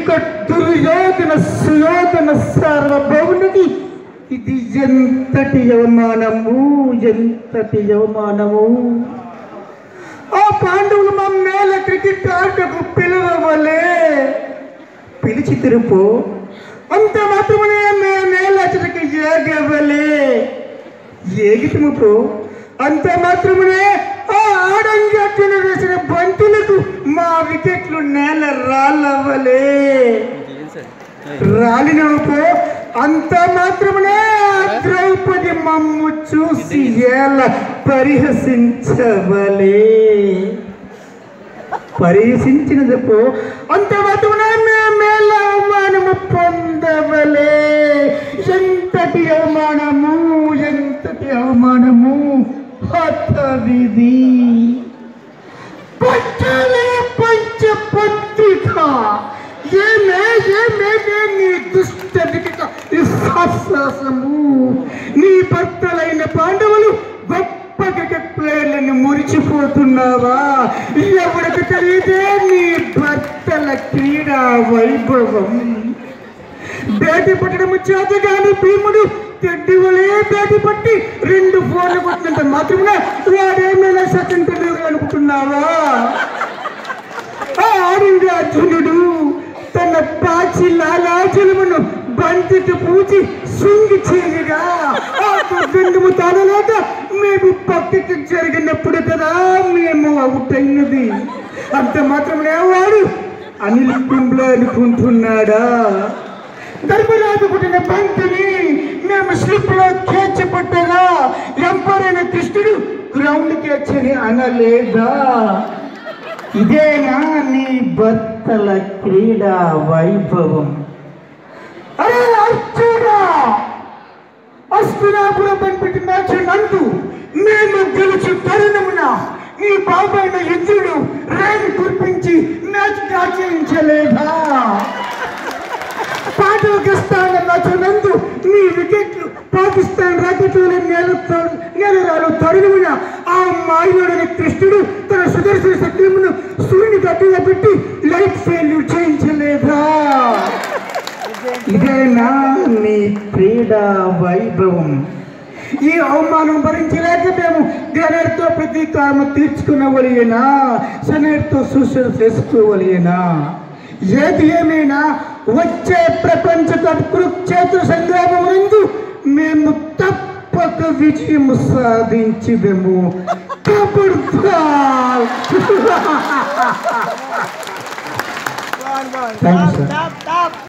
ఇక దుర్యోధన సుయోధన సార్వభౌమునికి ఇది ఎంతటి అవమానము ఎంతటి అవమానము ఆ పాండవులు మా మేల క్రికెట్ ఆటకు పిలవలే పిలిచి తిరుపు అంత మాత్రమే మే మేలచటకి ఏగవలే ఏగితము పో అంత మాత్రమే ఆ ఆడంగట్టున వేసిన బంతులకు మా వికెట్లు నేల రాళ్ళవలే రాలినపో అంత మాత్రమే ఆ ద్రౌపది మమ్ము చూసి ఎలా పరిహసించవలే పరిహసించినదపో అంత మాత్రమే మేమేల అవమానము పొందవలే ఎంతటి అవమానము ఎంతటి అవమానము హత విధి పంచాలే పంచ పత్రిక ఏమే ఏమే నీ దుష్ట వికట విశ్వాసము నీ భర్తలైన పాండవులు గొప్ప క్రికెట్ ప్లేయర్లను మురిచిపోతున్నావా ఎవరికి తెలియదే నీ భర్తల క్రీడా వైభవం బేటి పట్టడం చేతగాని భీముడు తెడ్డివలే బేటి పట్టి రెండు ఫోన్లు కొట్టినంత మాత్రమే వాడేమైనా సచిన్ టెండూల్కర్ అనుకుంటున్నావా ఆ ఆడింది అర్జునుడు తన పాచి లాలాజలమును బంతికి పూచి శృంగి చేయగా ఆ దుర్గంధము తాళలేక మేము పక్కకి జరిగినప్పుడు కదా మేము అవుట్ అయినది అంత మాత్రమే వాడు అనిల్ కుంబ్లే అనుకుంటున్నాడా ధర్మరాజు పుట్టిన బంతిని మేము స్లిప్ లో కేచ్ పట్టగా ఎంపైర్ అయిన కృష్ణుడు గ్రౌండ్ కేచ్ అని అనలేదా ఇదేనా నీ భర్తల క్రీడా వైభవం అరే అర్జునా అస్తినాపురం పనిపెట్టి మ్యాచ్ నందు మేము గెలుచు తరుణమున నీ బాబాయిన ఇంద్రుడు రైలు కురిపించి మ్యాచ్ ఆచరించలేదా పాకిస్తాన్ మ్యాచ్ నందు నీ వికెట్లు పాకిస్తాన్ రాకెట్లు నేల నేలరాలు తరుణమున ఆ మాయుడని కృష్ణుడు తన సుదర్శన శక్తిమును సూర్యుని గట్టిగా పెట్టి లైట్ ఫెయిల్యూర్ చేయించలేదా ఇదేనా నీ క్రీడా వైభవం ఈ అవమానం భరించలేక మేము గ్రనేడ్తో ప్రతీకారం తీర్చుకునవలయేనా శనేడ్తో సూచన చేసుకోవలయేనా ఏది ఏమైనా వచ్చే ప్రపంచ కప్ కురుక్షేత్ర సంగ్రామం నందు మేము తప్పక విజయం సాధించిదము కబడ్దార్ థ్యాంక్ యూ సార్